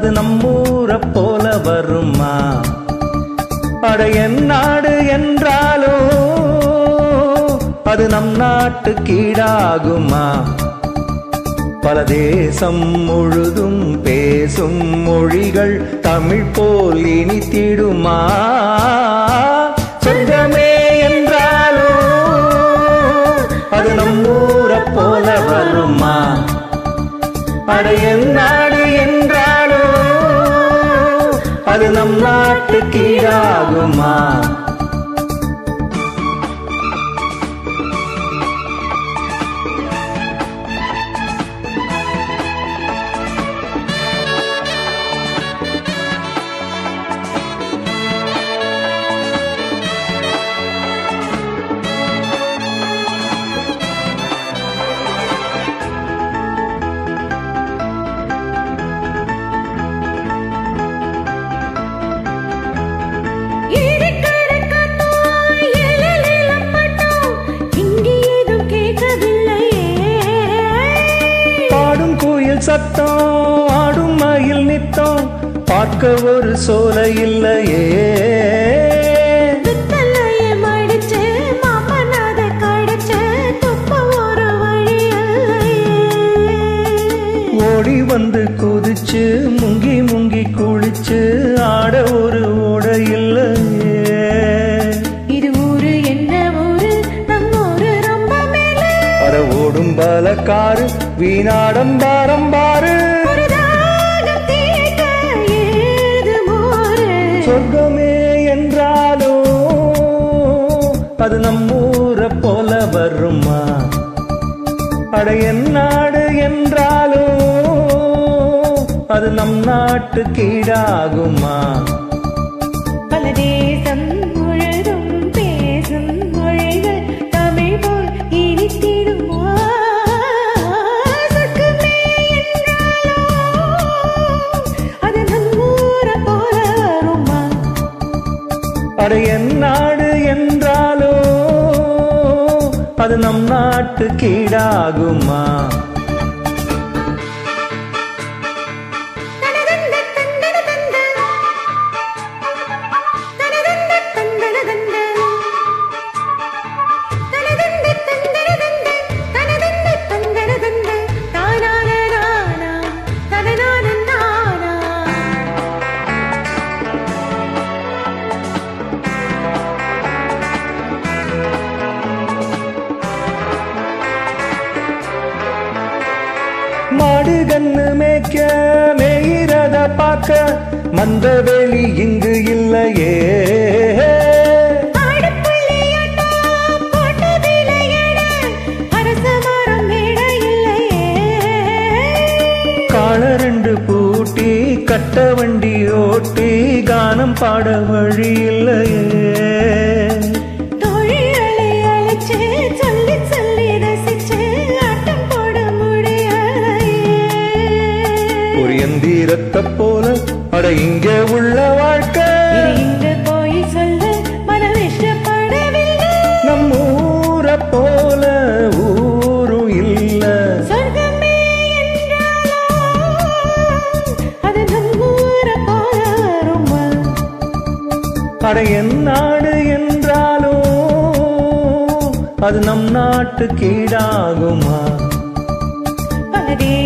அது நம்மூரை போல வருமா அட என் நாடு என்றாலோ அது நம் நாட்டு கீழாகுமா பல தேசம் முழுதும் பேசும் மொழிகள் தமிழ் போல் இனித்திடுமா சொர்க்கமே என்றாலோ அது நம்மூரை போல வருமா அட என் நாடு என்றாலோ அது நம் நாட்டு கீழாகுமா இருக்கிற காத்தோம், எழிலிலம் பட்டோம், இங்கே ஏதும் கேட்கவில்லையே. பாடும் கோயில் சத்தம் ஆடும் மயில் நித்தம் பார்க்க ஒரு சோலை இல்லையே பித்தளையை மடிச்சு, மாமனாத கடிச்சு, துப்ப ஒரு வழி இல்லையே. ஓடி வந்து குதிச்சு முங்கி முங்கி குளிச்சு ஆட ஒரு ஓட இல்லையே இது ஊரு என்ன ஊரு நம்ம ஊரு ரொம்ப மேலே அட ஓடும் பலக்காரு வீணாடம் பாரம் பாரு ஒரு தாகம் தீர்க்க ஏது மோரு சொர்க்கமே என்றாலோ அது நம்மூரை போல வருமா அட என் நாடு என்றாலோ அது நம் நாட்டு கீழாகுமா பல தேசம் முழுதும் பேசும் மொழிகள் தமிழ் போல் இனித்திடுமா சொர்க்கமே என்றாலோ அது நம்மூரை போல வருமா அட என் நாடு என்றாலோ அது நம் நாட்டு கீழாகுமா தனதந்த தந்தன தந்த தனதந்த தந்தன தந்த தனதந்த தந்தன தந்த தனதந்த தந்தன தந்த தானான நானா தனனான நானா மாடு கண்ணு மேய்க்க மேயிறத பார்க்க மந்தவெளி இங்கு இல்லையே ஆடுபுள்ளியாட்டம் போட்டு விளையாட அரச மரம் மேட இல்லையே கால ரெண்டு பூட்டி கட்ட வண்டி ஓட்டி கானம் பாட வழி இல்லையே தோழிகளை அழைச்சு சொல்லி சொல்லி ரசிச்சு ஆட்டம் போட முடியலையே ஒரு எந்திரத்தை போல அட இங்க உள்ள வாழ்க்கை இது இங்க போய் சொல்ல மனம் இஷ்டப்படவில்லை நம் ஊரை போல ஊரும் இல்ல சொர்க்கமே என்றாலோ அது நம்மூரை போல வருமா அட என் நாடு என்றாலோ அது நம் நாட்டு கீழாகுமா பல